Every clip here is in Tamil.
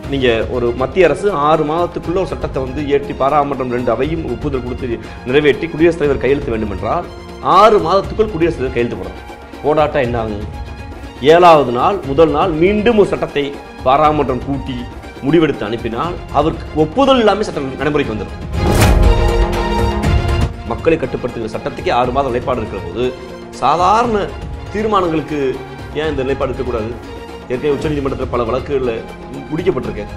நீங்க ஒரு மத்திய அரசு ஆறு மாதத்துக்குள்ள ஒரு சட்டத்தை வந்து இயற்றி பாராளுமன்றம் ரெண்டு அவையும் ஒப்புதல் கொடுத்து நிறைவேற்றி குடியரசுத் தலைவர் கையெழுத்து வேண்டும் என்றால் ஆறு மாதத்துக்குள் குடியரசுத் தலைவர் கையெழுத்து போடணும் போடாட்டா என்ன ஆகும் ஏழாவது நாள் முதல் நாள் மீண்டும் ஒரு சட்டத்தை பாராளுமன்றம் கூட்டி முடிவெடுத்து அனுப்பினால் அவருக்கு ஒப்புதல் இல்லாமல் சட்டம் நடைமுறைக்கு வந்துடும் மக்களை கட்டுப்படுத்துகிற சட்டத்துக்கே ஆறு மாதம் நிலைப்பாடு இருக்கிற போது சாதாரண தீர்மானங்களுக்கு ஏன் இந்த நிலைப்பாடு இருக்கக்கூடாது ஏற்கனவே உச்சநீதிமன்றத்தில் பல வழக்குகளில் முடிக்கப்பட்டிருக்கேன்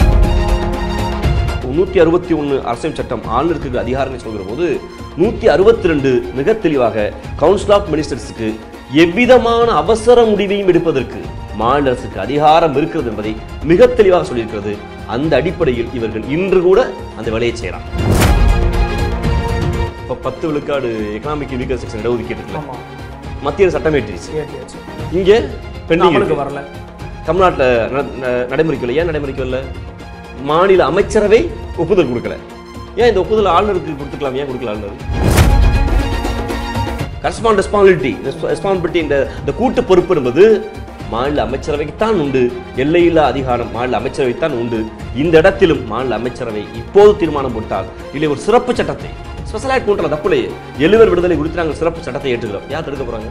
நூற்றி அறுபத்தி ஒன்று அரசியல் சட்டம் ஆளுநருக்கு இருக்கிற அதிகாரங்களை சொல்கிற போது நூற்றி அறுபத்தி ரெண்டு மிக தெளிவாக கவுன்சில் ஆஃப் மினிஸ்டர்ஸுக்கு எவ்விதமான அவசர முடிவையும் எடுப்பதற்கு மாநில அரசுக்கு அதிகாரம் இருக்கிறது என்பதை மிக தெளிவாக சொல்லியிருக்கிறது அந்த அடிப்படையில் இவர்கள் இன்று கூட அந்த வேலையை செய்யலாம் இப்போ பத்து விழுக்காடு எக்கனாமிக் வீக்கர் செக்ஷன் இடஒதுக்கீடு இருக்குல்ல, ஆமா மத்திய சட்டம் ஏற்றிருச்சு ஏற்றியாச்சு இங்கே பெண்டிங் நம்மளுக்கு வரல தமிழ்நாட்டில் நடைமுறைக்கு வரல ஏன் நடைமுறைக்கு வரல மாநில அமைச்சரவை ஒப்புதல் கொடுக்கல ஏன் இந்த ஒப்புதல் ஆளுநருக்கு கொடுத்துக்கலாம் ஏன் கொடுக்கல ஆளுநர் கரஸ்பாண்ட் ரெஸ்பான்சிபிலிட்டி ரெஸ்பான்சிபிலிட்டி இந்த இந்த கூட்டு பொறுப்பு என்பது மாநில அமைச்சரவைக்கு தான் உண்டு எல்லையில்லா அதிகாரம் மாநில அமைச்சரவைக்கு தான் உண்டு இந்த இடத்திலும் மாநில அமைச்சரவை இப்போது தீர்மானம் போட்டால் இல்லை ஒரு சிறப்பு சட்டத்தை ஸ்பெஷல் ஆக்ட் போன்ற தப்புலையே எழுவர் விடுதலை குறித்து நாங்கள் சிறப்பு சட்டத்தை ஏற்றுக்கிறோம் யார் தடுக்க போறாங்க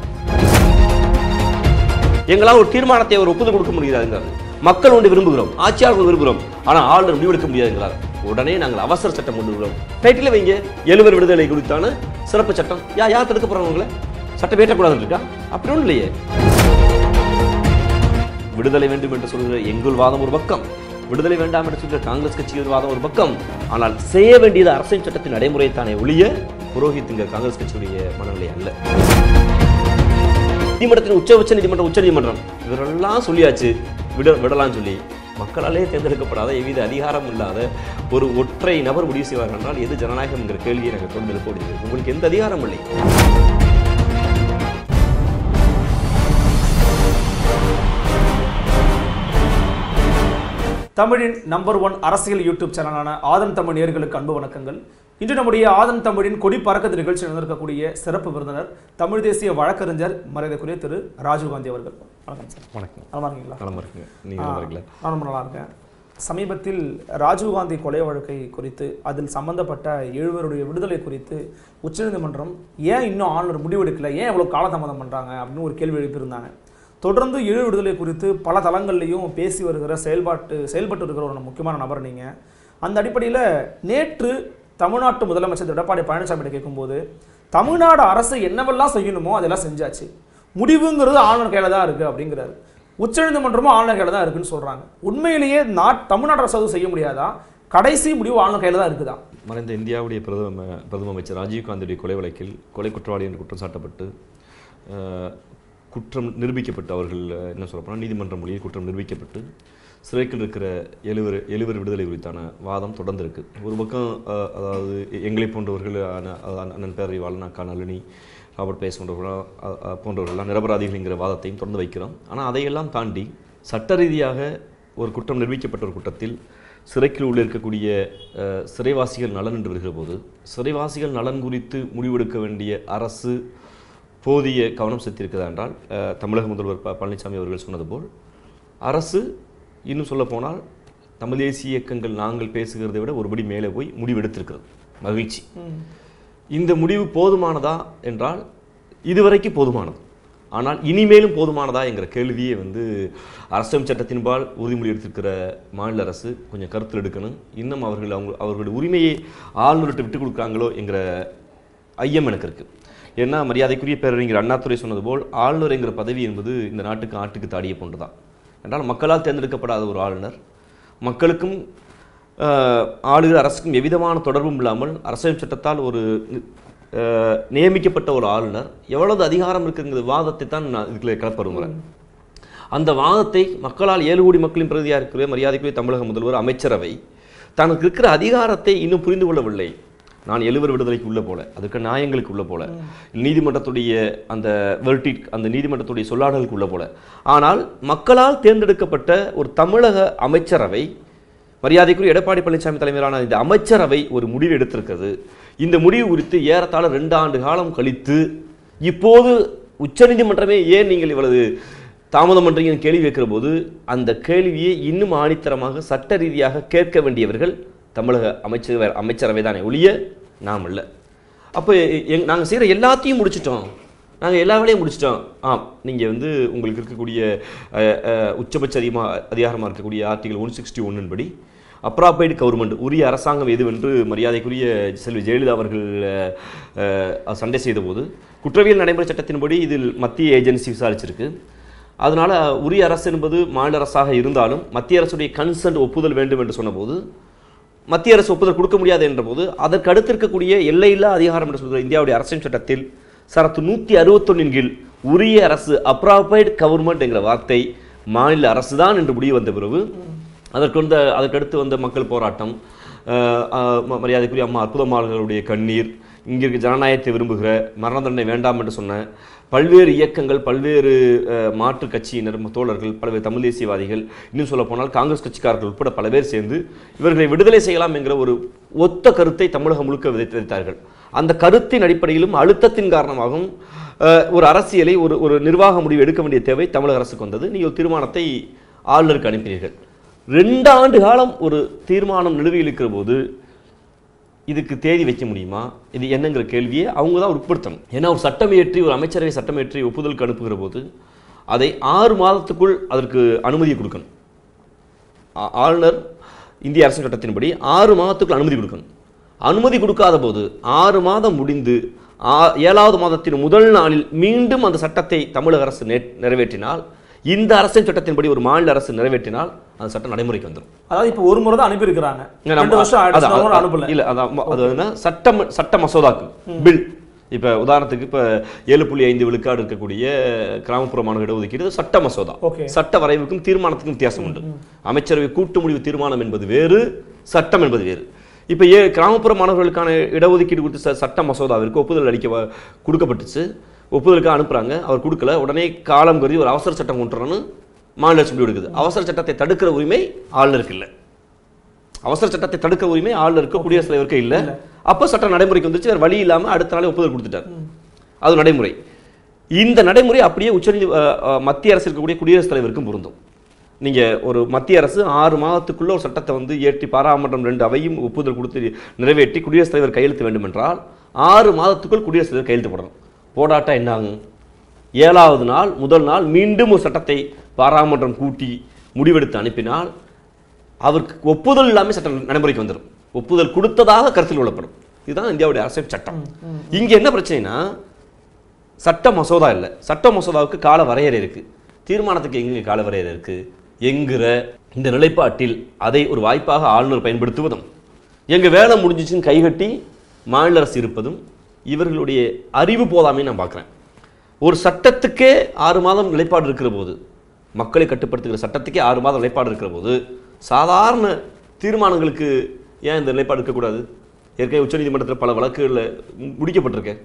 எங்களால் ஒரு தீர்மானத்தை ஒரு ஒப்புதல் கொடுக்க முடியாதுங்கிறார் மக்கள் ஒன்று விரும்புகிறோம் ஆட்சியாளர்கள் விரும்புகிறோம் ஆனால் ஆளுநர் முடிவெடுக்க முடியாதுங்கிறார் உடனே நாங்கள் அவசர சட்டம் கொண்டு வருகிறோம் டைட்டில் வைங்க எழுவர் விடுதலை குறித்தான சிறப்பு சட்டம் யா யார் தடுக்க போறாங்க உங்களை சட்டம் ஏற்றக்கூடாதுன்னு இருக்கா அப்படி ஒன்றும் இல்லையே விடுதலை வேண்டும் என்று சொல்கிற எங்கள் வாதம் ஒரு பக்கம் விடுதலை வேண்டாம் என்று சொல்கிற காங்கிரஸ் கட்சியின் வாதம் ஒரு பக்கம் ஆனால் செய்ய வேண்டியது அரசியல் சட்டத்தின் நடைமுறை தானே ஒழிய புரோஹித்துங்க காங்கிரஸ் கட்சியுடைய மனநிலை அல்ல நீதிமன்றத்தின் உச்ச உச்ச நீதிமன்றம் உச்ச நீதிமன்றம் இவரெல்லாம் சொல்லியாச்சு விட விடலாம் சொல்லி மக்களாலே தேர்ந்தெடுக்கப்படாத எவ்வித அதிகாரம் இல்லாத ஒரு ஒற்றை நபர் முடிவு செய்வார் என்றால் எது ஜனநாயகம் என்கிற கேள்வியை நாங்கள் தொடர்ந்து எழுப்ப உங்களுக்கு எந்த அதிகாரம் இல்லை தமிழின் நம்பர் ஒன் அரசியல் யூடியூப் சேனலான ஆதன் தமிழ் நேயர்களுக்கு அன்பு வணக்கங்கள் இன்று நம்முடைய ஆதன் தமிழின் கொடி பறக்கத்து நிகழ்ச்சியில் நடந்திருக்கக்கூடிய சிறப்பு விருந்தினர் தமிழ் தேசிய வழக்கறிஞர் மரியாதைக்குரிய திரு ராஜீவ்காந்தி அவர்கள் வணக்கம் சார் வணக்கம் நல்லா இருக்கீங்களா நலமா இருக்குங்க நீங்க நல்லா இருக்கீங்களா நான் ரொம்ப நல்லா இருக்கேன் சமீபத்தில் ராஜீவ்காந்தி கொலை வழக்கை குறித்து அதில் சம்பந்தப்பட்ட எழுவருடைய விடுதலை குறித்து உச்சநீதிமன்றம் ஏன் இன்னும் ஆளுநர் முடிவெடுக்கல ஏன் இவ்வளோ காலதாமதம் பண்ணுறாங்க அப்படின்னு ஒரு கேள்வி எழுப்பியிருந்தாங்க தொடர்ந்து எழு விடுதலை குறித்து பல தளங்கள்லையும் பேசி வருகிற செயல்பாட்டு செயல்பட்டு இருக்கிற ஒரு முக்கியமான நபர் நீங்கள் அந்த அடிப்படையில் நேற்று தமிழ்நாட்டு முதலமைச்சர் திரு எடப்பாடி பழனிசாமி கேட்கும்போது தமிழ்நாடு அரசு என்னவெல்லாம் செய்யணுமோ அதெல்லாம் செஞ்சாச்சு முடிவுங்கிறது ஆளுநர் கையில் தான் இருக்குது அப்படிங்கிறாரு உச்சநீதிமன்றமும் ஆளுநர் கையில் தான் இருக்குன்னு சொல்கிறாங்க உண்மையிலேயே நாட் தமிழ்நாடு அரசு அது செய்ய முடியாதா கடைசி முடிவு ஆளுநர் கையில் தான் இருக்குதா மறைந்த இந்தியாவுடைய பிரதம பிரதம அமைச்சர் ராஜீவ்காந்தியுடைய கொலை வழக்கில் கொலை குற்றவாளி என்று குற்றம் சாட்டப்பட்டு அஹ், குற்றம் நிரூபிக்கப்பட்டு அவர்கள் அஹ், என்ன சொல்லப்போனால் நீதிமன்ற மொழியில் குற்றம் நிரூபிக்கப்பட்டு சிறைக்குள் இருக்கிற எழுவர் எழுவர் விடுதலை குறித்தான வாதம் தொடர்ந்து இருக்கு ஒரு பக்கம் அஹ், அதாவது எங்களை போன்றவர்கள் அண்ண- அஹ், அண்ணன் பேரறிவாளன் அக்கா நளினி ராபர்ட் பேஸ் போன்றவர்கள் அஹ், அஹ், போன்றவர்கள்லாம் நிரபராதிகள்ங்கிற வாதத்தையும் தொடர்ந்து வைக்கிறோம் ஆனால் அதையெல்லாம் தாண்டி சட்ட ரீதியாக ஒரு குற்றம் நிரூபிக்கப்பட்ட ஒரு குற்றத்தில் சிறைக்குள் உள்ள இருக்கக்கூடிய அஹ், சிறைவாசிகள் நலன் என்று வருகிற போது சிறைவாசிகள் நலன் குறித்து முடிவெடுக்க வேண்டிய அரசு போதிய கவனம் செலுத்தியிருக்கிறதா என்றால் அஹ், தமிழக முதல்வர் ப பழனிசாமி அவர்கள் சொன்னது போல் அரசு இன்னும் சொல்ல போனால் தமிழ் தேசிய இயக்கங்கள் நாங்கள் பேசுகிறதை விட ஒருபடி மேலே போய் முடிவெடுத்திருக்கிறது மகிழ்ச்சி இந்த முடிவு போதுமானதா என்றால் இதுவரைக்கும் போதுமானது ஆனால் இனிமேலும் போதுமானதா என்கிற கேள்வியை வந்து அரசியல் சட்டத்தின்பால் உறுதிமொழி எடுத்திருக்கிற மாநில அரசு கொஞ்சம் கருத்தில் எடுக்கணும் இன்னும் அவர்கள் அவங்க அவர்களுடைய உரிமையை ஆளுநர்கிட்ட விட்டு கொடுக்குறாங்களோ என்கிற ஐயம் எனக்கு இருக்கு ஏன்னா மரியாதைக்குரிய பேரறிஞர் அண்ணாதுரை சொன்னது போல் ஆளுநர் என்கிற பதவி என்பது இந்த நாட்டுக்கு ஆட்டுக்கு தாடிய போன்று தான் என்றால் மக்களால் தேர்ந்தெடுக்கப்படாத ஒரு ஆளுநர் மக்களுக்கும் ஆஹ், ஆளுகிற அரசுக்கும் எவ்விதமான தொடர்பும் இல்லாமல் அரசியல் சட்டத்தால் ஒரு ஆஹ், நியமிக்கப்பட்ட ஒரு ஆளுநர் எவ்வளவு அதிகாரம் இருக்குங்கிற வாதத்தை தான் நான் இதுக்குள்ள கிளப்ப விரும்புகிறேன் அந்த வாதத்தை மக்களால் ஏழு கோடி மக்களின் பிரதியாக இருக்கிற மரியாதைக்குரிய தமிழக முதல்வர் அமைச்சரவை தனக்கு இருக்கிற அதிகாரத்தை இன்னும் புரிந்து கொள்ளவில்லை நான் எழுவர் விடுதலைக்கு உள்ள போல அதுக்கு நியாயங்களுக்கு உள்ள போல நீதிமன்றத்துடைய அந்த வெர்டிக் அந்த நீதிமன்றத்துடைய சொல்லாடலுக்கு உள்ள போல ஆனால் மக்களால் தேர்ந்தெடுக்கப்பட்ட ஒரு தமிழக அமைச்சரவை மரியாதைக்குரிய எடப்பாடி பழனிசாமி தலைமையிலான இந்த அமைச்சரவை ஒரு முடிவு எடுத்திருக்கிறது இந்த முடிவு குறித்து ஏறத்தாழ ரெண்டு ஆண்டு காலம் கழித்து இப்போது உச்சநீதிமன்றமே ஏன் நீங்கள் இவ்வளவு தாமதம் பண்றீங்கன்னு கேள்வி வைக்கிற போது அந்த கேள்வியை இன்னும் ஆணித்தரமாக சட்ட ரீதியாக கேட்க வேண்டியவர்கள் தமிழக அமைச்சரவை அமைச்சரவை தானே ஒழிய நாம் இல்லை அப்போ எங் நாங்கள் செய்கிற எல்லாத்தையும் முடிச்சிட்டோம் நாங்கள் எல்லா வேலையும் முடிச்சிட்டோம் ஆ நீங்கள் வந்து உங்களுக்கு இருக்கக்கூடிய அஹ், அஹ், உச்சபட்ச அதிகமாக அதிகாரமாக இருக்கக்கூடிய ஆர்டிகல் ஒன் சிக்ஸ்டி ஒன்னின் படி அப்ராபைடு கவர்மெண்ட் உரிய அரசாங்கம் எதுவென்று மரியாதைக்குரிய செல்வி ஜெயலலிதா அவர்கள் அஹ், அஹ், சண்டை செய்தபோது குற்றவியல் நடைமுறை சட்டத்தின்படி இதில் மத்திய ஏஜென்சி விசாரிச்சிருக்கு அதனால உரிய அரசு என்பது மாநில அரசாக இருந்தாலும் மத்திய அரசுடைய கன்சென்ட் ஒப்புதல் வேண்டும் என்று சொன்னபோது மத்திய அரசு ஒப்புதல் கொடுக்க முடியாது என்ற போது அதற்கு அடுத்து இருக்கக்கூடிய எல்லையில்லா அதிகாரம் என்று சொல்கிற இந்தியாவுடைய அரசியல் சட்டத்தில் சரத்து நூற்றி அறுபத்தொன்னின் கீழ் உரிய அரசு அப்ராபைடு கவர்மெண்ட் என்கிற வார்த்தை மாநில அரசு தான் என்று முடிவு வந்த பிறகு அதற்கு வந்த அதற்கடுத்து வந்த மக்கள் போராட்டம் அஹ், அஹ், ம- மரியாதைக்குரிய அம்மா அற்புதமாளர்களுடைய கண்ணீர் இங்கே இருக்க ஜனநாயகத்தை விரும்புகிற மரண தண்டனை வேண்டாம் என்று சொன்ன பல்வேறு இயக்கங்கள் பல்வேறு அஹ், மாற்றுக் கட்சியினர் ம- தோழர்கள் பல்வேறு தமிழ் தேசியவாதிகள் இன்னும் சொல்ல போனால் காங்கிரஸ் கட்சிக்காரர்கள் உட்பட பல பேர் சேர்ந்து இவர்களை விடுதலை செய்யலாம் என்கிற ஒரு ஒத்த கருத்தை தமிழகம் முழுக்க விதைத்து விதைத்தார்கள் அந்த கருத்தின் அடிப்படையிலும் அழுத்தத்தின் காரணமாகவும் அஹ், ஒரு அரசியலை ஒரு ஒரு நிர்வாக முடிவு எடுக்க வேண்டிய தேவை தமிழக அரசுக்கு வந்தது நீங்கள் ஒரு தீர்மானத்தை ஆளுநருக்கு அனுப்பினீர்கள் ரெண்டு ஆண்டு காலம் ஒரு தீர்மானம் நிலுவையில் இருக்கிற போது இதுக்கு தேதி வைக்க முடியுமா இது என்னங்கிற கேள்வியை அவங்க தான் உட்படுத்தணும் ஏன்னா ஒரு சட்டம் இயற்றி ஒரு அமைச்சரவை சட்டம் இயற்றி ஒப்புதலுக்கு அனுப்புகிற போது அதை ஆறு மாதத்துக்குள் அதற்கு அனுமதி கொடுக்கணும் ஆ- ஆளுநர் இந்திய அரசியல் சட்டத்தின்படி ஆறு மாதத்துக்குள் அனுமதி கொடுக்கணும் அனுமதி கொடுக்காத போது ஆறு மாதம் முடிந்து ஆ- ஏழாவது மாதத்தின் முதல் நாளில் மீண்டும் அந்த சட்டத்தை தமிழக அரசு நே- நிறைவேற்றினால் இந்த அரசியல் சட்டத்தின்படி ஒரு மாநில அரசு நிறைவேற்றினால் அந்த சட்டம் நடைமுறைக்கு வந்துடும் அதாவது இப்போ ஒரு முறை தான் அனுப்பியிருக்கிறாங்க இங்க நம்ம- ரெண்டு வருஷம் ஆயிடுச்சு அதான், அவங்க அதான், அனுப்பல இல்ல அதான் ம- அது என்ன சட்டம் சட்ட மசோதாக்கு பில் இப்ப உதாரணத்துக்கு இப்ப ஏழு புள்ளி ஐந்து விழுக்காடு இருக்கக்கூடிய கிராமப்புற மாணவர் இடஒதுக்கீடு இது சட்ட மசோதா Okay. சட்ட வரைவுக்கும் தீர்மானத்துக்கும் வித்தியாசம் உண்டு அமைச்சரவை கூட்டு முடிவு தீர்மானம் என்பது வேறு சட்டம் என்பது வேறு இப்ப ஏ கிராமப்புற மாணவர்களுக்கான இடஒதுக்கீடு குறித்து ச- சட்ட மசோதாவிற்கு ஒப்புதல் அளிக்க வ- கொடுக்கப்பட்டுச்சு ஒப்புதலுக்கு அனுப்புறாங்க அவர் கொடுக்கல உடனே காலம் கருதி ஒரு அவசர சட்டம் கொண்டு வரணும்னு மாநில அரசு முடிவு எடுக்குது அவசர சட்டத்தை தடுக்கிற உரிமை ஆளுநருக்கு இல்லை அவசர சட்டத்தை தடுக்க உரிமை ஆளுநருக்கு குடியரசுத் தலைவருக்கு இல்ல அப்ப சட்டம் நடைமுறைக்கு வந்துச்சு வேற வழி இல்லாம அடுத்த நாளே ஒப்புதல் கொடுத்துட்டார் அது நடைமுறை இந்த நடைமுறை அப்படியே உச்சநீதி அஹ், அஹ், மத்திய அரசு இருக்கக்கூடிய குடியரசுத் தலைவருக்கும் பொருந்தும் நீங்க ஒரு மத்திய அரசு ஆறு மாதத்துக்குள்ள ஒரு சட்டத்தை வந்து இயற்றி பாராளுமன்றம் ரெண்டு அவையும் ஒப்புதல் கொடுத்து நிறைவேற்றி குடியரசுத் தலைவர் கையெழுத்து வேண்டும் என்றால் ஆறு மாதத்துக்குள் குடியரசுத் தலைவர் கையெழுத்து போடணும் போடாட்டா என்ன ஆகும் ஏழாவது நாள் முதல் நாள் மீண்டும் ஒரு சட்டத்தை பாராளுமன்றம் கூட்டி முடிவெடுத்து அனுப்பினால் அவருக்கு ஒப்புதல் இல்லாமல் சட்டம் நடைமுறைக்கு வந்துடும் ஒப்புதல் கொடுத்ததாக கருத்தில் கொள்ளப்படும் இதுதான் இந்தியாவுடைய அரசியல் சட்டம் இங்க என்ன பிரச்சனைனா சட்ட மசோதா இல்லை சட்ட மசோதாவுக்கு கால வரையறை இருக்கு தீர்மானத்துக்கு எங்க கால வரையறை இருக்கு என்கிற இந்த நிலைப்பாட்டில் அதை ஒரு வாய்ப்பாக ஆளுநர் பயன்படுத்துவதும் எங்க வேலை முடிஞ்சிச்சுன்னு கைகட்டி மாநில அரசு இருப்பதும் இவர்களுடைய அறிவு போதாமே நான் பார்க்குறேன் ஒரு சட்டத்துக்கே ஆறு மாதம் நிலைப்பாடு இருக்கிற போது மக்களை கட்டுப்படுத்துகிற சட்டத்துக்கே ஆறு மாதம் நிலைப்பாடு இருக்கிற போது சாதாரண தீர்மானங்களுக்கு ஏன் இந்த நிலைப்பாடு இருக்கக்கூடாது ஏற்கனவே உச்சநீதிமன்றத்தில் பல வழக்குகளில் முடிக்கப்பட்டிருக்கேன்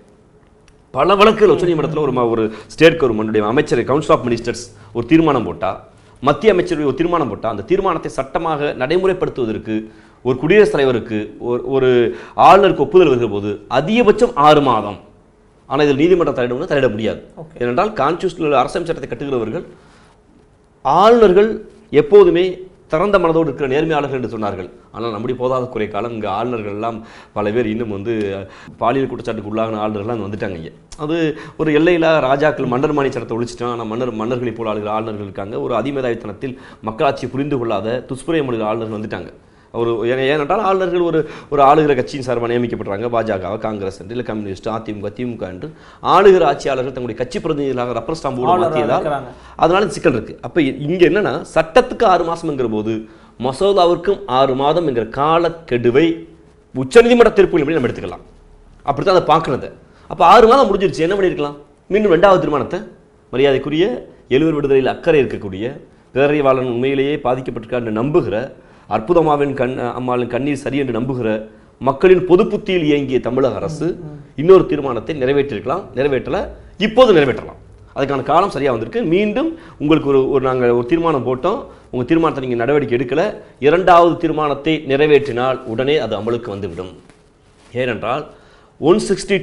பல வழக்குகள் உச்சநீதிமன்றத்தில் ஒரு ம- ஒரு ஸ்டேட் கவர்மெண்டுடைய அமைச்சர் கவுன்சில் ஆஃப் மினிஸ்டர்ஸ் ஒரு தீர்மானம் போட்டா மத்திய அமைச்சரவை ஒரு தீர்மானம் போட்டா அந்த தீர்மானத்தை சட்டமாக நடைமுறைப்படுத்துவதற்கு ஒரு குடியரசுத் தலைவருக்கு ஒரு ஒரு ஆளுநருக்கு ஒப்புதல் வருகிற போது அதிகபட்சம் ஆறு மாதம் ஆனால் இதில் நீதிமன்றம் தலையிட தலையிட முடியாது Okay. ஏனென்றால் கான்ஸ்டியூஷனல் அரசியல் சட்டத்தை கட்டுகிறவர்கள் ஆளுநர்கள் எப்போதுமே திறந்த மனதோடு இருக்கிற நேர்மையாளர்கள் என்று சொன்னார்கள் ஆனால் நம்முடைய போதாத குறை காலம் இங்கே ஆளுநர்கள் எல்லாம் பல பேர் இன்னும் வந்து பாலியல் குற்றச்சாட்டுக்கு உள்ளாகின ஆளுநர்கள்லாம் இங்க வந்துட்டாங்க இங்கே அது ஒரு எல்லையில்லா ராஜாக்கள் மன்னர் மாணி சட்டத்தை ஒழிச்சிட்டோம் ஆனால் மன்னர் மன்னர்களை போல ஆளுகிற ஆளுநர்கள் இருக்காங்க ஒரு அதிமேதாவித்தனத்தில் மக்களாட்சியை புரிந்து கொள்ளாத துஷ்பிரயம் பண்ணுகிற ஆளுநர்கள் வந்துட்டாங்க ஒரு ஏன் ஏனென்றால் ஆளுநர்கள் ஒரு ஒரு ஆளுகிற கட்சியின் சார்பாக நியமிக்கப்படுறாங்க பாஜக காங்கிரஸ் என்று இல்லை கம்யூனிஸ்ட் அதிமுக திமுக என்று ஆளுகிற ஆட்சியாளர்கள் தங்களுடைய கட்சி பிரதிநிதிகளாக ரப்பர் ஸ்டாம்பு ஆளுநரா மாற்றியதால் இருக்கிறாங்க. அதனால இந்த சிக்கல் இருக்கு அப்ப இ- இங்க என்னன்னா சட்டத்துக்கு ஆறு மாசம்ங்கிற போது மசோதாவிற்கும் ஆறு மாதம் என்கிற காலக்கெடுவை உச்சநீதிமன்ற தீர்ப்புகளின்படி நம்ம எடுத்துக்கலாம் அப்படித்தான் அதை பார்க்கறது அப்ப ஆறு மாதம் முடிஞ்சிருச்சு என்ன பண்ணியிருக்கலாம் மீண்டும் ரெண்டாவது தீர்மானத்தை மரியாதைக்குரிய எழுவர் விடுதலையில் அக்கறை இருக்கக்கூடிய பேரறிவாளன் உண்மையிலேயே பாதிக்கப்பட்டிருக்கான்னு நம்புகிற அற்புதமாவின் கண் அம்மாவின் கண்ணீர் சரி என்று நம்புகிற மக்களின் பொது புத்தியில் இயங்கிய தமிழக அரசு இன்னொரு தீர்மானத்தை நிறைவேற்றிருக்கலாம் நிறைவேற்றல இப்போது நிறைவேற்றலாம் அதுக்கான காலம் சரியாக வந்திருக்கு மீண்டும் உங்களுக்கு ஒரு ஒரு நாங்கள் ஒரு தீர்மானம் போட்டோம் உங்கள் தீர்மானத்தை நீங்கள் நடவடிக்கை எடுக்கல இரண்டாவது தீர்மானத்தை நிறைவேற்றினால் உடனே அது அமலுக்கு வந்துவிடும் ஏனென்றால் ஒன் சிக்ஸ்டி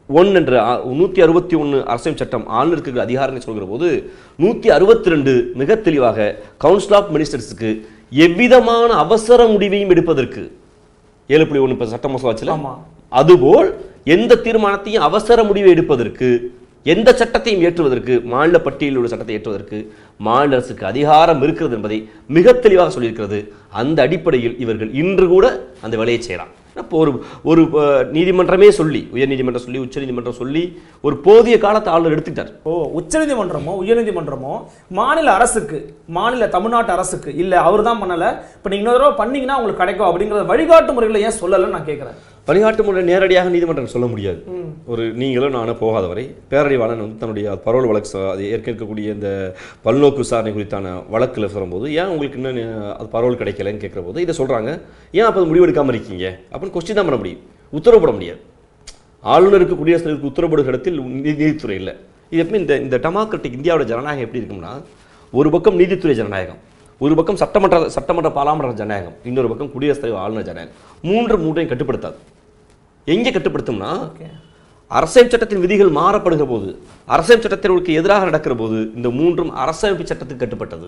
ஒன் என்ற நூற்றி அறுபத்தி ஒன்று அரசியல் சட்டம் ஆளுநருக்கு அதிகாரங்களை சொல்கிற போது நூற்றி அறுபத்தி ரெண்டு மிக தெளிவாக கவுன்சில் ஆஃப் மினிஸ்டர்ஸுக்கு எவ்விதமான அவசர முடிவையும் எடுப்பதற்கு ஏழு புள்ளி ஒன்று இப்போ சட்ட மசோதாச்சில் ஆமா அதுபோல் எந்த தீர்மானத்தையும் அவசர முடிவை எடுப்பதற்கு எந்த சட்டத்தையும் ஏற்றுவதற்கு மாநில பட்டியலில் உள்ள சட்டத்தை ஏற்றுவதற்கு மாநில அரசுக்கு அதிகாரம் இருக்கிறது என்பதை மிக தெளிவாக சொல்லியிருக்கிறது அந்த அடிப்படையில் இவர்கள் இன்று கூட அந்த வேலையை செய்யலாம் இப்போ ஒரு ஒரு அஹ், நீதிமன்றமே சொல்லி உயர் நீதிமன்றம் சொல்லி உச்ச நீதிமன்றம் சொல்லி ஒரு போதிய காலத்தை ஆளுநர் எடுத்துக்கிட்டார் ஓ உச்சநீதிமன்றமோ உயர்நீதிமன்றமோ மாநில அரசுக்கு மாநில தமிழ்நாட்டு அரசுக்கு இல்ல அவர் தான் பண்ணல இப்போ நீங்க இன்னொரு தடவை பண்ணீங்கன்னா உங்களுக்கு கிடைக்கும் அப்படிங்கறத வழிகாட்டு முறைகளை ஏன் சொல்லலைன்னு நான் கேட்கறேன் வழிகாட்டு முறை நேரடியாக நீதிமன்றம் சொல்ல முடியாது ஒரு நீங்களோ நானும் போகாத வரை பேரறிவாளன் வந்து தன்னுடைய பரோல் வழக்கு ச- அது ஏற்க இருக்கக்கூடிய இந்த பல்நோக்கு விசாரணை குறித்தான வழக்கில் சொல்லும்போது ஏன் உங்களுக்கு இன்னும் நி- அது பரோல் கிடைக்கலன்னு கேட்குற போது இதை சொல்கிறாங்க ஏன் அப்போ முடிவு எடுக்காமல் இருக்கீங்க அப்படின்னு கொஸ்டின் தான் பண்ண முடியும் உத்தரவு போட முடியாது ஆளுநருக்கு குடியரசுத் தலைவருக்கு உத்தரவு போடுகிற இடத்தில் நீ- நீதித்துறை இல்லை இது எப்படி இந்த இந்த டெமோக்ராட்டிக் இந்தியாவோட ஜனநாயகம் எப்படி இருக்கும்னா ஒரு பக்கம் நீதித்துறை ஜனநாயகம் ஒரு பக்கம் சட்டமன்ற சட்டமன்ற பாராளுமன்ற ஜனநாயகம் இன்னொரு பக்கம் குடியரசுத் தலைவர் ஆளுநர் ஜனநாயகம் மூன்று மூன்றையும் கட்டுப்படுத்தாது எங்கே கட்டுப்படுத்தும்னா ஓகே அரசியல் சட்டத்தின் விதிகள் மாறப்படுகிற போது அரசியல் சட்டத்திற்கு எதிராக நடக்கிற போது இந்த மூன்றும் அரசமைப்பு சட்டத்துக்கு கட்டுப்பட்டது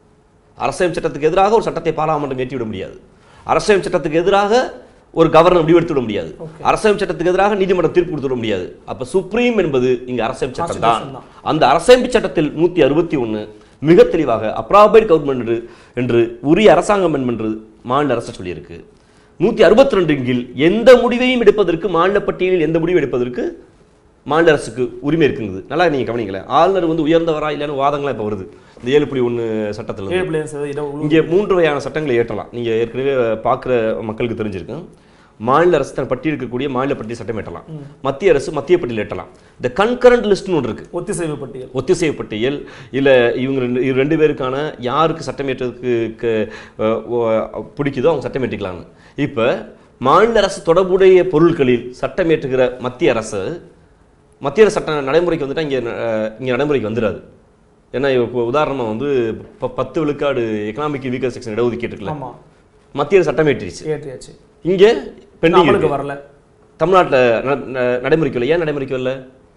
அரசியல் சட்டத்துக்கு எதிராக ஒரு சட்டத்தை பாராளுமன்றம் ஏற்றிவிட முடியாது அரசியல் சட்டத்துக்கு எதிராக ஒரு கவர்னர் முடிவெடுத்து விட முடியாது Okay. அரசியல் சட்டத்துக்கு எதிராக நீதிமன்றம் தீர்ப்பு கொடுத்து விட முடியாது அப்ப சுப்ரீம் என்பது இங்க அரசியல் சட்டம் தான் Constitution தான். அந்த அரசமைப்பு சட்டத்தில் நூத்தி அறுபத்தி ஒன்று மிக தெளிவாக அப்ராபைட் கவர்மெண்ட் என்று என்று உரிய அரசாங்கம் என்று மாநில அரசு சொல்லியிருக்கு நூத்தி அறுபத்தி ரெண்டின் கீழ் எந்த முடிவையும் எடுப்பதற்கு மாநில பட்டியலில் எந்த முடிவு எடுப்பதற்கு மாநில அரசுக்கு உரிமை இருக்குங்குது நல்லா நீங்க கவனிங்களேன் ஆளுநர் வந்து உயர்ந்தவரா இல்லைன்னு வாதங்கள்லாம் இப்போ வருது இந்த ஏழு புள்ளி ஒன்று சட்டத்தில் ஏழு பிள்ளைங்க சார் இடம் உள்ள- இங்கே மூன்று வகையான சட்டங்களை ஏற்றலாம் நீங்கள் ஏற்கனவே பார்க்குற மக்களுக்கு தெரிஞ்சிருக்கும் மாநில அரசு தன் பட்டியல் இருக்கக்கூடிய மாநில பட்டியல் சட்டம் ஏற்றலாம் மத்திய அரசு மத்திய பட்டியல் ஏற்றலாம் இந்த கன்கரண்ட் லிஸ்ட்னு ஒன்று இருக்கு ஒத்திசைவு பட்டியல் ஒத்திசைவு பட்டியல் இல்லை இவங்க ரெண்டு இவங்க ரெண்டு பேருக்கான யாருக்கு சட்டம் ஏற்றதுக்கு க- அஹ் ஒ- பிடிக்குதோ அவங்க சட்டம் ஏற்றிக்கலாம்னு இப்போ மாநில அரசு தொடர்புடைய பொருட்களில் சட்டம் ஏற்றுகிற மத்திய அரசு மத்திய அரசு சட்ட நடைமுறைக்கு வந்துட்டா இங்கே இங்கே நடைமுறைக்கு வந்துடாது ஏன்னா இப்போ உதாரணமாக வந்து இப்போ பத்து விழுக்காடு எக்கனாமிக் வீக்கர் செக்ஷன் இடஒதுக்கீட்டு இருக்குல்ல ஆமா மத்திய அரசு சட்டம் ஏற்றிடுச்சு ஏற்றியாச்சு இங்கே பெண்டிங் அமலுக்கு வரல தமிழ்நாட்டில் நடைமுறைக்கு வரல ஏன் நடைமுறைக்கு வரல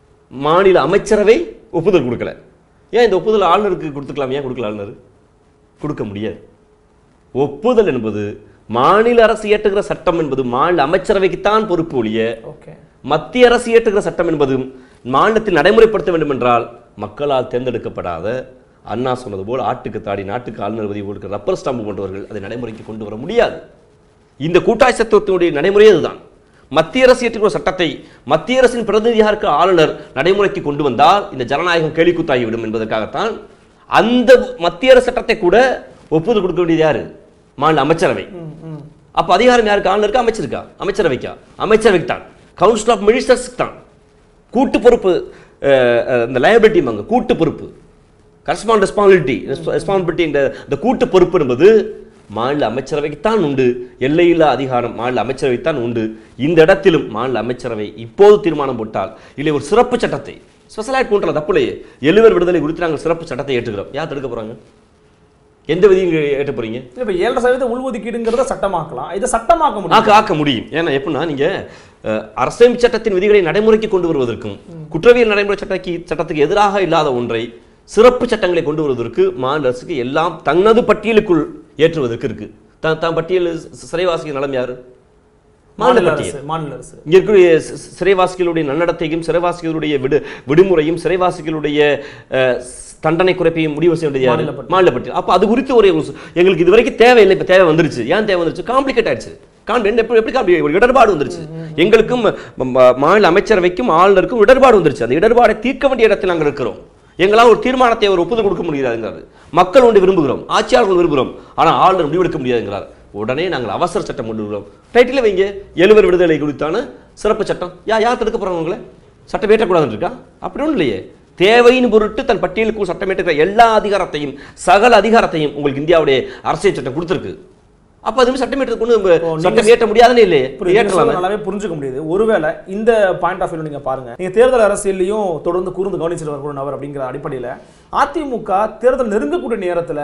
மாநில அமைச்சரவை ஒப்புதல் கொடுக்கல ஏன் இந்த ஒப்புதல் ஆளுநருக்கு கொடுத்துக்கலாம் ஏன் கொடுக்கல ஆளுநர் கொடுக்க முடியாது ஒப்புதல் என்பது மாநில அரசு இயற்றுகிற சட்டம் என்பது மாநில அமைச்சரவைக்குத்தான் பொறுப்பு ஒழிய ஓகே மத்திய அரசு இயற்றுகிற சட்டம் என்பது மாநிலத்தில் நடைமுறைப்படுத்த வேண்டும் என்றால் மக்களால் தேர்ந்தெடுக்கப்படாத அண்ணா சொன்னது போல் ஆட்டுக்கு தாடி நாட்டுக்கு ஆளுநர் பதிவு கொடுக்கிற ரப்பர் ஸ்டாம்பு போன்றவர்கள் அதை நடைமுறைக்கு கொண்டு வர முடியாது இந்த கூட்டாட்சி சட்டத்தினுடைய நடைமுறையே அதுதான் மத்திய அரசு இயற்றுகிற சட்டத்தை மத்திய அரசின் பிரதிநிதியாக இருக்கிற ஆளுநர் நடைமுறைக்கு கொண்டு வந்தால் இந்த ஜனநாயகம் கேலிக்கூத்தாகிவிடும் என்பதற்காகத்தான் அந்த மத்திய அரசு சட்டத்தை கூட ஒப்புதல் கொடுக்க வேண்டியது யாரு மாநில அமைச்சரவை ம் ம் அப்ப அதிகாரம் யாருக்கு ஆளுநருக்கு அமைச்சருக்கா அமைச்சரவைக்கா அமைச்சரவைக்கு தான் கவுன்சில் ஆஃப் மினிஸ்டர்ஸ்க்கு தான் கூட்டு பொறுப்பு அஹ், அஹ், இந்த லயபிலிட்டி வாங்க கூட்டு பொறுப்பு கரஸ்பாண்ட் ரெஸ்பான்சிபிலிட்டி ரெஸ்பான்சிபிலிட்டி என்ற இந்த கூட்டு பொறுப்பு என்பது மாநில அமைச்சரவைக்கு தான் உண்டு எல்லையில்லா அதிகாரம் மாநில அமைச்சரவைக்கு தான் உண்டு இந்த இடத்திலும் மாநில அமைச்சரவை இப்போது தீர்மானம் போட்டால் இல்லை ஒரு சிறப்பு சட்டத்தை ஸ்பெஷல் ஆக்ட் போன்ற தப்புலையே எழுவர் விடுதலை குறித்து நாங்கள் சிறப்பு சட்டத்தை ஏற்றுக்கிறோம் யார் தடுக்க போறாங்க எந்த விதியும் ஏற்ற போறீங்க இப்போ ஏழரை சதவீத உள்ஒதுக்கீடுங்கிறத சட்டமாக்கலாம் இதை சட்டமாக்க முடியும் ஆக்க ஆக்க முடியும் ஏன்னா எப்படின்னா நீங்க அஹ், அரசியல் சட்டத்தின் விதிகளை நடைமுறைக்கு கொண்டு வருவதற்கும் குற்றவியல் நடைமுறை சட்டக்கு சட்டத்துக்கு எதிராக இல்லாத ஒன்றை சிறப்பு சட்டங்களை கொண்டு வருவதற்கு மாநில அரசுக்கு எல்லாம் தனது பட்டியலுக்குள் ஏற்றுவதற்கு இருக்கு தான் தான் பட்டியல் சி- சிறைவாசிகள் நலம் யாரு மாநில மாநில பட்டியல் அரசு மாநில அரசு இங்க இருக்கக்கூடிய சி- சி- சிறைவாசிகளுடைய நன்னடத்தையும் சிறைவாசிகளுடைய விடு விடுமுறையும் சிறைவாசிகளுடைய அஹ், ஸ்- தண்டனை குறைப்பையும் முடிவு செய்ய வேண்டியது யாரு? மாநில பட்டியல். மாநில பட்டியல் அப்ப அது குறித்து ஒரு ஒரு சு- எங்களுக்கு இது வரைக்கும் தேவையில்லை இப்ப தேவை வந்துருச்சு ஏன் தேவை வந்துருச்சு காம்ப்ளிகேட் ஆயிடுச்சு காம் என்ன எப்படி எப்படி காம்பி ஒரு இடர்பாடு வந்துருச்சு எங்களுக்கும் ம- ம- மாநில அமைச்சரவைக்கும் ஆளுநருக்கும் இடர்பாடு வந்துருச்சு அந்த இடர்பாடை தீர்க்க வேண்டிய இடத்தில் நாங்கள் இருக்கிறோம் எங்களால் ஒரு தீர்மானத்தை ஒரு ஒப்புதல் கொடுக்க முடியாதுங்கிறாரு மக்கள் ஒன்று விரும்புகிறோம் ஆட்சியாளர்கள் விரும்புகிறோம் ஆனால் ஆளுநர் முடிவெடுக்க முடியாதுங்கிறார் உடனே நாங்கள் அவசர சட்டம் கொண்டு வருகிறோம் டைட்டில் வைங்க எழுவர் விடுதலை குறித்தான சிறப்பு சட்டம் யா யார் தடுக்க போறாங்க உங்களை சட்டம் ஏற்றக்கூடாதுன்னு இருக்கா அப்படி ஒன்றும் இல்லையே தேவையின் பொருட்டு தன் பட்டியலுக்கு சட்டம் ஏற்றுக்கிற எல்லா அதிகாரத்தையும் சகல அதிகாரத்தையும் உங்களுக்கு இந்தியாவுடைய அரசியல் சட்டம் கொடுத்துருக்கு அப்ப அதுமே சட்டம் ஏற்றது கொண்டு நீங்க சட்டம் ஏற்ற முடியாதுன்னு இல்லையே புரியுது. நீங்க ஏற்றலாமே சொல்றது நல்லாவே புரிஞ்சுக்க முடியுது ஒருவேளை இந்த பாயிண்ட் ஆஃப் வியூ நீங்க பாருங்க நீங்க தேர்தல் அரசியல்லையும் தொடர்ந்து கூர்ந்து கவனிச்சிட்டு வரக்கூடிய நபர் அப்படிங்கிற அடிப்படையில அதிமுக தேர்தல் நெருங்கக்கூடிய நேரத்துல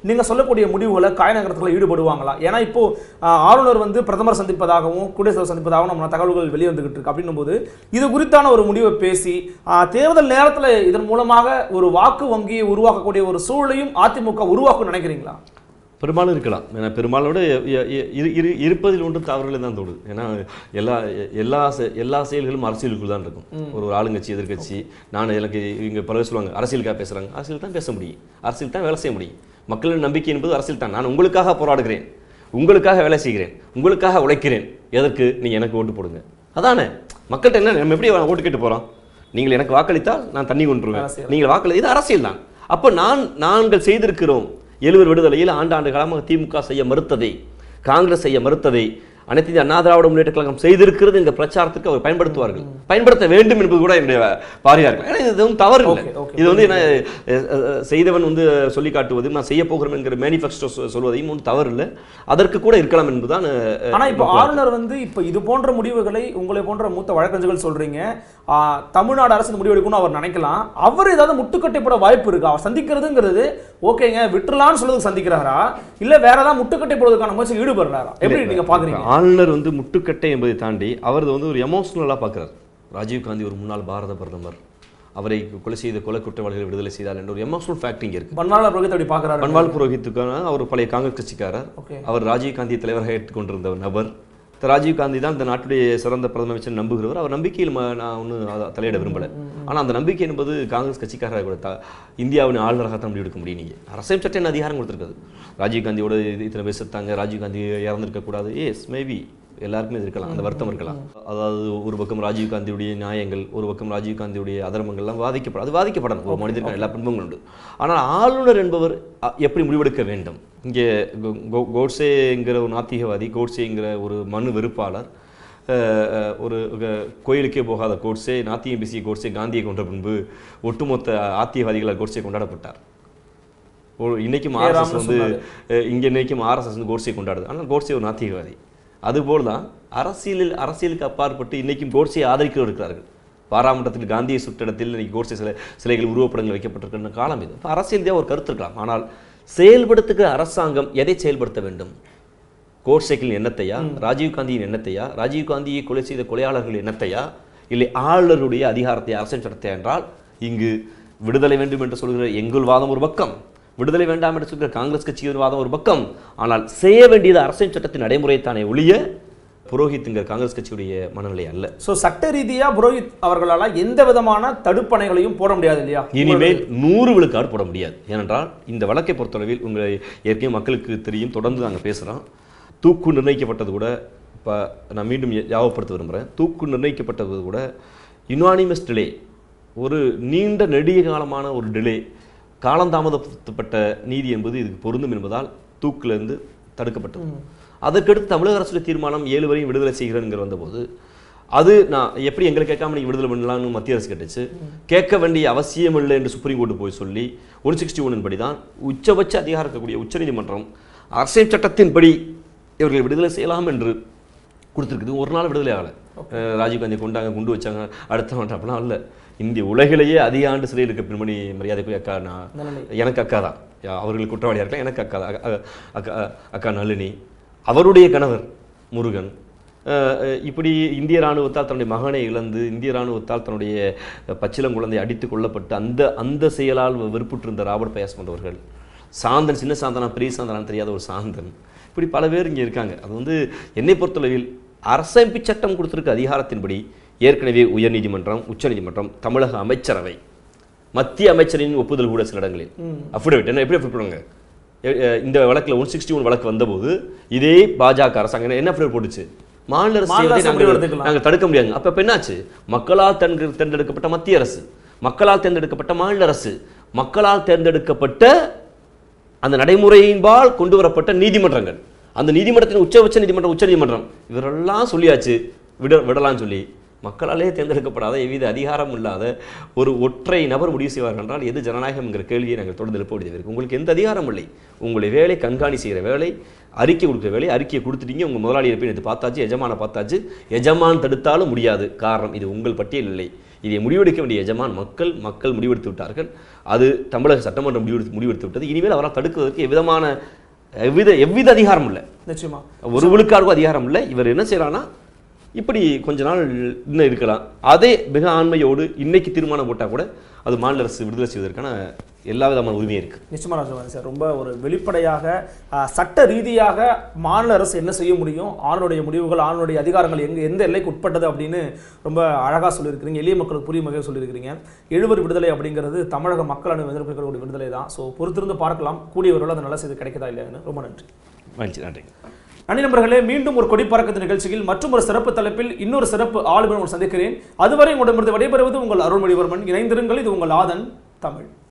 நீங்க சொல்லக்கூடிய முடிவுகளை காய நகரத்தில் ஈடுபடுவாங்களா ஏன்னா இப்போ ஆஹ், ஆளுநர் வந்து பிரதமர் சந்திப்பதாகவும் குடியரசுத் தலைவர் சந்திப்பதாகவும் நம்ம தகவல்கள் வெளிவந்துகிட்டு இருக்கு அப்படின்னும் போது இது குறித்தான ஒரு முடிவை பேசி ஆஹ், தேர்தல் நேரத்தில் இதன் மூலமாக ஒரு வாக்கு வங்கியை உருவாக்கக்கூடிய ஒரு சூழலையும் அதிமுக உருவாக்கும் நினைக்கிறீங்களா பெரும்பாலும் இருக்கலாம் ஏன்னா பெரும்பாலோட எ- எ- இரு இரு இருப்பதில் ஒன்றும் தவறுகளை தான் தோணுது ஏன்னா எல்லா எல்லா செ- எல்லா செயல்களும் அரசியலுக்குள் தான் இருக்கும் ஒரு ஆளுங்கட்சி எதிர்க்கட்சி நான் எனக்கு இங்கே பல பேர் சொல்லுவாங்க அரசியலுக்காக பேசுகிறாங்க அரசியல் தான் பேச முடியும் அரசியல் தான் வேலை செய்ய முடியும் மக்களின் நம்பிக்கை என்பது அரசியல் தான் நான் உங்களுக்காக போராடுகிறேன் உங்களுக்காக வேலை செய்கிறேன் உங்களுக்காக உழைக்கிறேன் எதற்கு நீங்கள் எனக்கு ஓட்டு போடுங்க அதானே மக்கள்கிட்ட என்ன நம்ம எப்படி ஓட்டு கேட்டு போகிறோம் நீங்கள் எனக்கு வாக்களித்தால் நான் தண்ணி கொண்டுருவேன் அரசியல். நீங்கள் வாக்களி இது அரசியல் தான் அப்போ நான் நாங்கள் செய்திருக்கிறோம் எழுவர் விடுதலையில் ஆண்டாண்டு காலமாக திமுக செய்ய மறுத்ததை காங்கிரஸ் செய்ய மறுத்ததை அனைத்து இந்திய அண்ணா திராவிட முன்னேற்ற கழகம் செய்திருக்கிறது இந்த பிரச்சாரத்துக்கு அவர் பயன்படுத்துவார்கள் பயன்படுத்த வேண்டும் என்பது கூட என்னுடைய பாரியா இருக்கும் ஏன்னா இது வந்து தவறு இல்லை Okay, okay. இது வந்து என்ன அஹ், அஹ், செய்தவன் வந்து சொல்லி காட்டுவது நான் செய்ய போகிறோம் என்கிற மேனிஃபெஸ்டோ சொல்வதையும் ஒன்றும் தவறு இல்லை அதற்கு கூட இருக்கலாம் என்பதுதான் அஹ், ஆனா இப்போ ஆளுநர் வந்து இப்போ இது போன்ற முடிவுகளை உங்களை போன்ற மூத்த வழக்கறிஞர்கள் சொல்றீங்க ஆ, தமிழ்நாடு அரசு இந்த முடிவு எடுக்கணும்னு அவர் நினைக்கலாம் அவர் ஏதாவது முட்டுக்கட்டைப்பட வாய்ப்பு இருக்கா அவர் சந்திக்கிறதுங்கிறது ஓகேங்க விட்டுலான்னு சொல்றதுக்கு சந்திக்கிறாரா இல்ல வேற ஏதாவது முட்டுக்கட்டை போடுறதுக்கான முயற்சி ஈடுபடுறாரா எப்படி நீங்க பாக்குறீங்க ஆளுநர் வந்து முட்டுக்கட்டை என்பதை தாண்டி அவர் வந்து ஒரு எமோஷனலாக பார்க்குறார் ராஜீவ் காந்தி ஒரு முன்னாள் பாரத பிரதமர் அவரை கொலை செய்த கொலை குற்றவாளிகளை விடுதலை செய்தார் என்ற ஒரு எமோஷனல் ஃபேக்டிங் இருக்கு பன்வாரிலால் புரோஹித் அப்படி பாக்குறாரு பன்வால் புரோஹித்துக்கான அவர் பழைய காங்கிரஸ் கட்சிக்காரர் ஓகே அவர் ராஜீவ் காந்தியை தலைவராக ஏற்றுக்கொண்டிருந்த ஒரு நபர் திரு ராஜீவ் காந்தி தான் இந்த நாட்டுடைய சிறந்த பிரதம அமைச்சர் நம்புகிறவர் அவர் நம்பிக்கையில் ம- நான் ஒன்றும் தலையிட விரும்பல ஆனால் அந்த நம்பிக்கை என்பது காங்கிரஸ் கட்சிக்காரராக கூட த- இந்தியாவின் ஆளுநராக தான் முடிவெடுக்க முடியும் நீங்கள் அரசியல் சட்ட என்ன அதிகாரம் கொடுத்துருக்காது ராஜீவ் காந்தியோட இது இத்தனை பேர் செத்தாங்க ராஜீவ் காந்தி இறந்திருக்க கூடாது எஸ் மேபி எல்லாருக்குமே இது இருக்கலாம் அந்த வருத்தம் இருக்கலாம் அதாவது ஒரு பக்கம் ராஜீவ் காந்தியுடைய நியாயங்கள் ஒரு பக்கம் ராஜீவ் காந்தியுடைய அதர்மங்கள்லாம் வாதிக்கப்படும் அது வாதிக்கப்படணும் ஒரு மனிதனுக்கு எல்லா பண்புகளும் உண்டு ஆனால் ஆளுநர் என்பவர் அ, எப்படி முடிவெடுக்க வேண்டும் இங்கே கோ- கோ- கோட்சேங்கிற ஒரு நாத்திகவாதி கோட்சேங்கிற ஒரு மனு வெறுப்பாளர் அஹ், அஹ், ஒரு க- கோயிலுக்கே போகாத கோட்சே நாத்தியம் பேசிய கோட்சே காந்தியை கொன்ற பின்பு ஒட்டுமொத்த ஆத்தியவாதிகளால் கோட்சே கொண்டாடப்பட்டார் ஒரு- இன்னைக்கும் ஏ. ஆர்எஸ்எஸ் ராமன் வந்து சொன்னாரு. அஹ், இங்க இன்னைக்கும் ஆர்எஸ்எஸ் வந்து கோட்சே கொண்டாடுது ஆனால் கோட்சே ஒரு நாத்திகவாதி அதுபோல் தான் அரசியலில் அரசியலுக்கு அப்பாற்பட்டு இன்னைக்கும் கோட்சையை ஆதரிக்கிறவர் இருக்கிறார்கள் பாராமட்டத்தில் காந்தியை சுற்றிடத்தில் இன்னைக்கு கோட்சே சிலை சிலைகள் உருவப்படங்கள் வைக்கப்பட்டிருக்கின்ற காலம் இது இப்போ அரசியல் தான் ஒரு கருத்து இருக்கலாம் ஆனால் செயல்படுத்துகிற அரசாங்கம் எதை செயல்படுத்த வேண்டும் கோட்சேக்கின் எண்ணத்தையா ராஜீவ் காந்தியின் எண்ணத்தையா ராஜீவ் காந்தியை கொலை செய்த கொலையாளர்கள் எண்ணத்தையா இல்லை ஆளுநருடைய அதிகாரத்தை அரசியல் சட்டத்தை என்றால் இங்கு விடுதலை வேண்டும் என்று சொல்கிற எங்கள் வாதம் ஒரு பக்கம் விடுதலை வேண்டாம் என்று சொல்கிற காங்கிரஸ் கட்சியின் வாதம் ஒரு பக்கம் ஆனால் செய்ய வேண்டியது அரசியல் சட்டத்தின் நடைமுறைத்தானே ஒழிய புரோஹித்துங்கிற காங்கிரஸ் கட்சியுடைய மனநிலை அல்ல சோ சட்ட ரீதியா புரோஹித் அவர்களால எந்த விதமான தடுப்பணைகளையும் போட முடியாது இல்லையா இனிமேல் நூறு விழுக்காடு போட முடியாது ஏனென்றால் இந்த வழக்கை பொறுத்தளவில் உங்களை ஏற்கனவே மக்களுக்கு தெரியும் தொடர்ந்து நாங்கள் பேசுகிறோம் தூக்கு நிர்ணயிக்கப்பட்டது கூட இப்போ நான் மீண்டும் ஞா- ஞாபகப்படுத்த விரும்புகிறேன் தூக்கு நிர்ணயிக்கப்பட்டது கூட யுனானிமஸ் டிலே ஒரு நீண்ட நெடிய காலமான ஒரு டிலே காலந்தாமதப்படுத்தப்பட்ட நீதி என்பது இதுக்கு பொருந்தும் என்பதால் தூக்கிலிருந்து தடுக்கப்பட்டது அதற்கடுத்து தமிழக அரசுடைய தீர்மானம் ஏழு வரையும் விடுதலை செய்கிறேங்கிற வந்தபோது அது நான் எப்படி எங்களை கேட்காம நீங்க விடுதலை பண்ணலாம்னு மத்திய அரசு கேட்டுச்சு கேட்க வேண்டிய அவசியம் இல்லை என்று சுப்ரீம் கோர்ட்டு போய் சொல்லி ஒன் சிக்ஸ்டி ஒன் படி தான் உச்சபட்ச அதிகாரம் இருக்கக்கூடிய உச்சநீதிமன்றம் அரசியல் சட்டத்தின்படி இவர்களை விடுதலை செய்யலாம் என்று கொடுத்துருக்குது ஒரு நாள் விடுதலை ஆகலை அஹ் ராஜீவ்காந்தி கொண்டாங்க குண்டு வச்சாங்க அடுத்த நாட்டு அப்படிலாம் இல்லை இந்திய உலகிலேயே அதிக ஆண்டு சிறையில் இருக்க பெண்மணி மரியாதைக்குரிய அக்கா நான் நளினி. எனக்கு எனக்கு அக்கா தான் யா- அவர்கள் குற்றவாளியாக இருக்கலாம் எனக்கு அக்கா தான். அ- அ- அக்கா அக்கா நளினி அவருடைய கணவர் முருகன் அஹ், அஹ், இப்படி இந்திய ராணுவத்தால் தன்னுடைய மகனை இழந்து இந்திய ராணுவத்தால் தன்னுடைய பச்சிளம் குழந்தை அடித்து கொல்லப்பட்டு அந்த அந்த செயலால் வெறுப்புற்றிருந்த ராபர்ட் பயாஸ் போன்றவர்கள் சாந்தன் சின்ன சாந்தனா பெரிய சாந்தனான்னு தெரியாத ஒரு சாந்தன் இப்படி பல பேர் இங்கே இருக்காங்க அது வந்து என்னை பொறுத்தளவில் அரசமைப்பு சட்டம் கொடுத்திருக்க அதிகாரத்தின்படி ஏற்கனவே உயர்நீதிமன்றம் உச்சநீதிமன்றம் தமிழக அமைச்சரவை மத்திய அமைச்சரின் ஒப்புதல் கூட சில இடங்களில் அஃபிடவிட் என்ன எப்படி அஃபிடவிட் பண்ணுங்க எ- எ- இந்த வழக்கில் ஒன் சிக்ஸ்டி ஒன் வழக்கு வந்தபோது இதே பாஜக அரசாங்கம் என்ன- என்ன அஃபிடவிட் போட்டுச்சு மாநில அரசு மாநில செய்வதை அரசு நாங்கள் முடிவு எடுத்துக்கலாம். நாங்கள் தடுக்க முடியாது அப்ப இப்ப என்னாச்சு மக்களால் தேர்ந்து- தேர்ந்தெடுக்கப்பட்ட மத்திய அரசு மக்களால் தேர்ந்தெடுக்கப்பட்ட மாநில அரசு மக்களால் தேர்ந்தெடுக்கப்பட்ட அந்த நடைமுறையின்பால் கொண்டு வரப்பட்ட நீதிமன்றங்கள் அந்த நீதிமன்றத்தின் உச்சபட்ச நீதிமன்றம் உச்ச நீதிமன்றம் இவரெல்லாம் சொல்லியாச்சு விட விடலாம்னு சொல்லி மக்களாலே தேர்ந்தெடுக்கப்படாத எவ்வித அதிகாரம் இல்லாத ஒரு ஒற்றை நபர் முடிவு செய்வார்கள் என்றால் எது ஜனநாயகம் என்கிற கேள்வியை நாங்கள் தொடர்ந்து எழுப்ப வேண்டியது இருக்கு உங்களுக்கு எந்த அதிகாரம் இல்லை உங்களுடைய வேலை கண்காணி செய்கிற வேலை அறிக்கை கொடுக்குற வேலை அறிக்கையை கொடுத்துட்டீங்க உங்கள் முதலாளியை போய் நேற்று பார்த்தாச்சு எஜமான பார்த்தாச்சு எஜமான் தடுத்தாலும் முடியாது காரணம் இது உங்கள் பட்டியல் இல்லை இதை முடிவெடுக்க வேண்டிய எஜமான் மக்கள் மக்கள் முடிவெடுத்து விட்டார்கள் அது தமிழக சட்டமன்றம் முடிவெடுத்து முடிவெடுத்து விட்டது இனிமேல் அவரால் தடுக்குவதற்கு எவ்விதமான எவ்வித எவ்வித அதிகாரம் இல்லை நிச்சயமா ஒரு விழுக்காடுக்கும் அதிகாரம் இல்லை இவர் என்ன செய்யறான்னா இப்படி கொஞ்ச நாள் இன்னும் இருக்கலாம் அதே மிக ஆண்மையோடு இன்னைக்கு தீர்மானம் போட்டால் கூட அது மாநில அரசு விடுதலை செய்வதற்கான எல்லா விதமான உரிமையும் இருக்கு நிச்சயமா ராஜபாண்டி சார் ரொம்ப ஒரு வெளிப்படையாக ஆஹ், சட்ட ரீதியாக மாநில அரசு என்ன செய்ய முடியும் ஆளுடைய முடிவுகள் ஆளுடைய அதிகாரங்கள் எங்க எந்த எல்லைக்கு உட்பட்டது அப்படின்னு ரொம்ப அழகா சொல்லியிருக்கிறீங்க எளிய மக்களுக்கு புரியும் வகையில் சொல்லியிருக்கிறீங்க எழுவர் விடுதலை அப்படிங்கிறது தமிழக மக்கள் அணி எதிர்ப்பிக்கக்கூடிய விடுதலை தான் ஸோ பொறுத்திருந்து பார்க்கலாம் கூடியவர்கள் அந்த நல்ல செய்தி கிடைக்குதா இல்லையான்னு ரொம்ப நன்றி மகிழ்ச்சி நன்றி நன்றி நண்பர்களே மீண்டும் ஒரு கொடி பறக்கத்து நிகழ்ச்சியில் மற்றும் ஒரு சிறப்பு தலைப்பில் இன்னொரு சிறப்பு ஆளுநர் உங்களை சந்திக்கிறேன் அதுவரை உங்களிடமிருந்து விடைபெறுவது உங்கள் அருள்மொழிவர்மன் இணைந்திருங்கள் இது உங்கள் ஆதன் தமிழ்